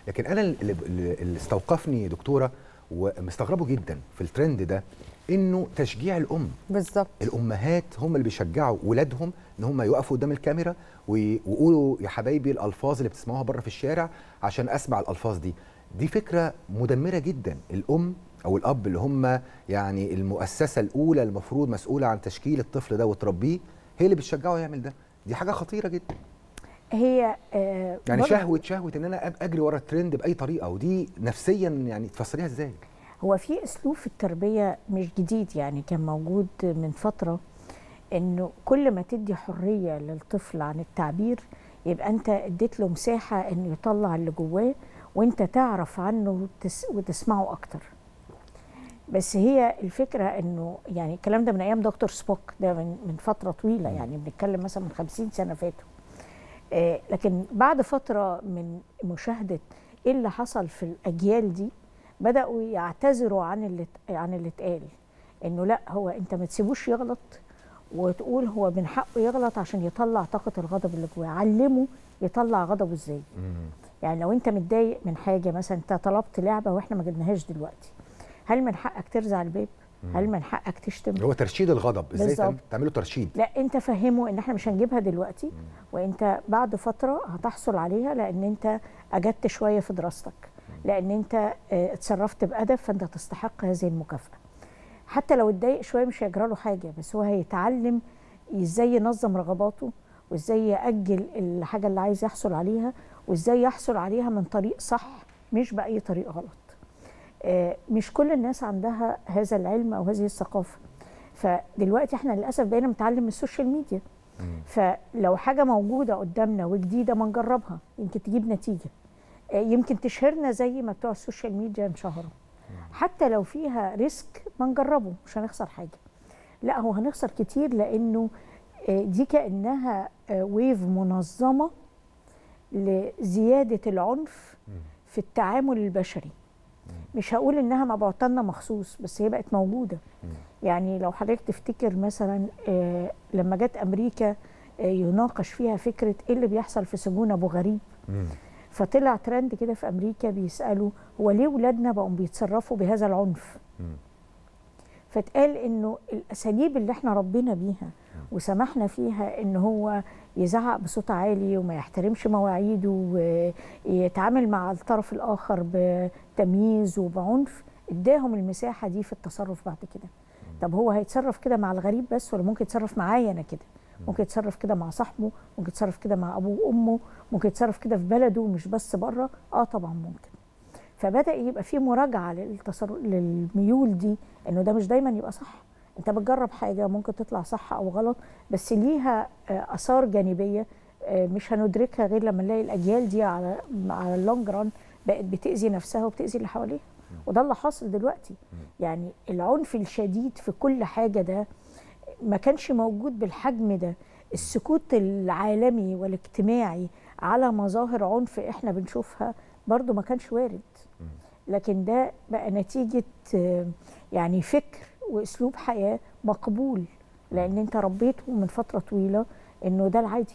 لكن انا اللي, اللي استوقفني دكتوره ومستغربه جدا في الترند ده انه تشجيع الام بالظبط الامهات هم اللي بيشجعوا ولادهم ان هم يقفوا قدام الكاميرا ويقولوا يا حبايبي الالفاظ اللي بتسمعوها بره في الشارع عشان اسمع الالفاظ دي دي فكره مدمره جدا الام او الاب اللي هم يعني المؤسسه الاولى المفروض مسؤوله عن تشكيل الطفل ده وتربيه هي اللي بتشجعه يعمل ده دي حاجه خطيره جدا هي آه يعني شهوه شهوه ان انا اجري ورا الترند باي طريقه ودي نفسيا يعني تفسريها ازاي هو في اسلوب في التربيه مش جديد يعني كان موجود من فتره انه كل ما تدي حريه للطفل عن التعبير يبقى انت اديت له مساحه انه يطلع اللي جواه وانت تعرف عنه وتسمعه اكتر بس هي الفكره انه يعني الكلام ده من ايام دكتور سبوك ده من من فتره طويله يعني بنتكلم مثلا من 50 سنه فاتوا آه لكن بعد فتره من مشاهده ايه اللي حصل في الاجيال دي بداوا يعتذروا عن اللي عن اللي اتقال انه لا هو انت ما تسيبوش يغلط وتقول هو من حقه يغلط عشان يطلع طاقه الغضب اللي جواه علمه يطلع غضبه ازاي يعني لو انت متضايق من حاجه مثلا انت طلبت لعبه واحنا ما جبناهاش دلوقتي هل من حقك ترزع الباب هل من حقك تشتم هو ترشيد الغضب ازاي تعمله ترشيد لا انت فهمه ان احنا مش هنجيبها دلوقتي مم. وانت بعد فتره هتحصل عليها لان انت اجدت شويه في دراستك لان انت اتصرفت بادب فانت تستحق هذه المكافاه حتى لو اتضايق شويه مش هيجرى له حاجه بس هو هيتعلم ازاي ينظم رغباته وازاي ياجل الحاجه اللي عايز يحصل عليها وازاي يحصل عليها من طريق صح مش باي طريق غلط مش كل الناس عندها هذا العلم او هذه الثقافه فدلوقتي احنا للاسف بقينا نتعلم من السوشيال ميديا فلو حاجه موجوده قدامنا وجديده ما نجربها يمكن تجيب نتيجه يمكن تشهرنا زي ما بتوع السوشيال ميديا انشهروا حتى لو فيها ريسك ما نجربه مش هنخسر حاجه لا هو هنخسر كتير لانه دي كانها ويف منظمه لزياده العنف في التعامل البشري مش هقول انها مبعوثنا مخصوص بس هي بقت موجوده يعني لو حضرتك تفتكر مثلا لما جت امريكا يناقش فيها فكره ايه اللي بيحصل في سجون ابو غريب فطلع ترند كده في امريكا بيسالوا هو ليه ولادنا بقوا بيتصرفوا بهذا العنف فاتقال انه الاساليب اللي احنا ربينا بيها وسمحنا فيها ان هو يزعق بصوت عالي وما يحترمش مواعيده ويتعامل مع الطرف الاخر بتمييز وبعنف اداهم المساحه دي في التصرف بعد كده طب هو هيتصرف كده مع الغريب بس ولا ممكن يتصرف معايا انا كده ممكن يتصرف كده مع صاحبه ممكن يتصرف كده مع ابوه وامه ممكن يتصرف كده في بلده مش بس بره اه طبعا ممكن فبدا يبقى في مراجعه للتصرف للميول دي انه ده مش دايما يبقى صح انت بتجرب حاجه ممكن تطلع صح او غلط بس ليها اثار جانبيه مش هندركها غير لما نلاقي الاجيال دي على على اللونج ران بقت بتاذي نفسها وبتاذي اللي حواليها وده اللي حاصل دلوقتي يعني العنف الشديد في كل حاجه ده ما كانش موجود بالحجم ده السكوت العالمي والاجتماعي على مظاهر عنف احنا بنشوفها برضو ما كانش وارد لكن ده بقى نتيجة يعني فكر واسلوب حياة مقبول لان انت ربيته من فترة طويلة انه ده العادي